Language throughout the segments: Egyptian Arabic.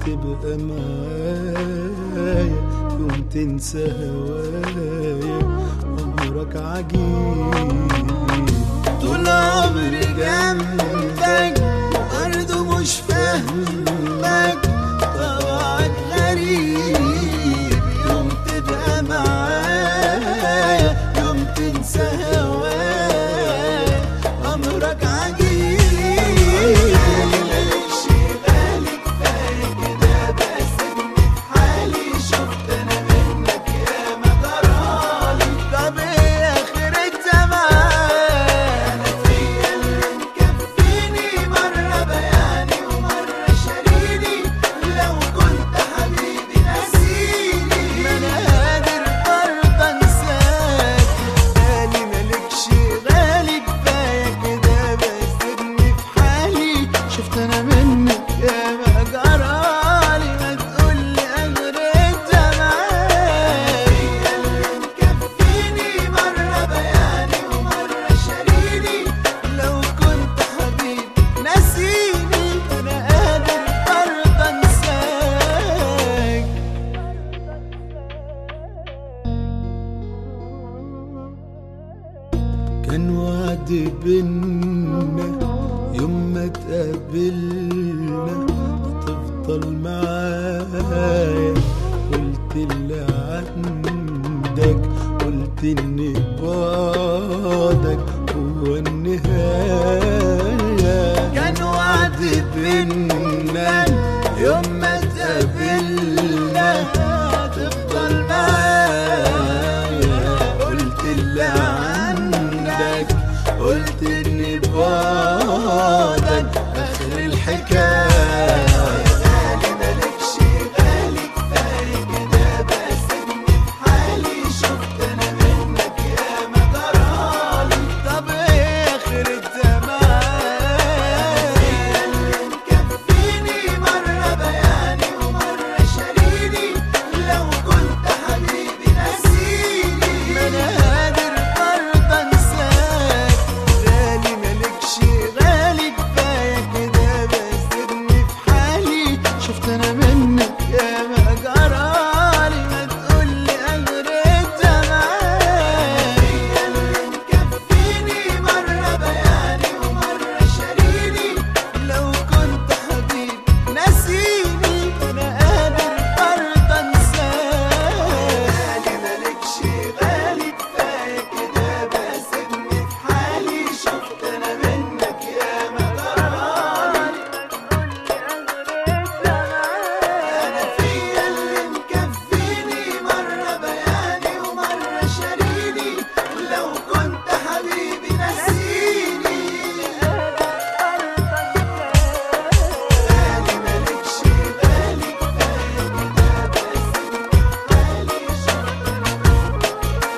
تبقى معايا يوم تنسى هوايا عمرك عجيب طول عمري جنبك برضه مش فاهمك طبعك غريب يوم تبقى معايا يوم تنسى هوايا عمرك عجيب مالكش غالي كفاية كده بسيبني في حالي شفت انا منك يا ما جرالي طب ايه اخرتها معاك انا فيا اللي مكفيني مرة بياني ومرة شاريني لو كنت حبيبي نسيني ما انا قادر برضه انساك بالي مالكش غالي كفاية كده بسيبني في حالي شفت انا منك يا ما جرالي ما تقولي اخرتها معاك هي اللي مكفيني مرة بياني ومرة شاريني لو كنت حبيبي نسيني انا قادر برضه انساك كان وعد بينا يوم ما تقابلنا هتفضل معايا قلت اللي عندك قلت ان بعدك هو النهاية كان وعد بينا يوم ما تقابلنا هتفضل معايا قلت اللي عندك قلت ان بعدك اخر الحكايه غالي مالكش غالي كفايه كده بسيبني في حالي شفت انا منك يا ما جرالي طب ايه اخرتها معاك اللي مكفيني مره بياني ومره شاريني لو كنت حبيبي نسيني ما انا قادر برضه انساك غالي مالكش غالي كفايه كده بسيبني في حالي شفت انا منك يا ما جرالي ما تقولي اخرتها معاك هي اللي مكفيني مره بياني ومره شاريني لو كنت حبيبي نسيني انا قادر برضه انساك غالي مالكش غالي كفايه كده بسيبني في حالي شفت انا منك يا ما جرالي انا فيا اللي مكفيني مره بياني ومره شاريني لو كنت حبيبي نسيني غالي مالكش غالي كفايه كده بسيبني في حالي شفت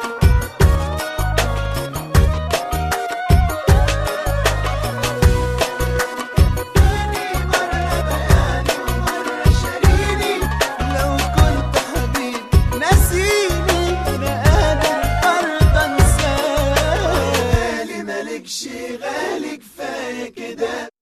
لو كنت حبيبي نسيني انا قادر برضه انساك غالي مالكش غالي كفايه كده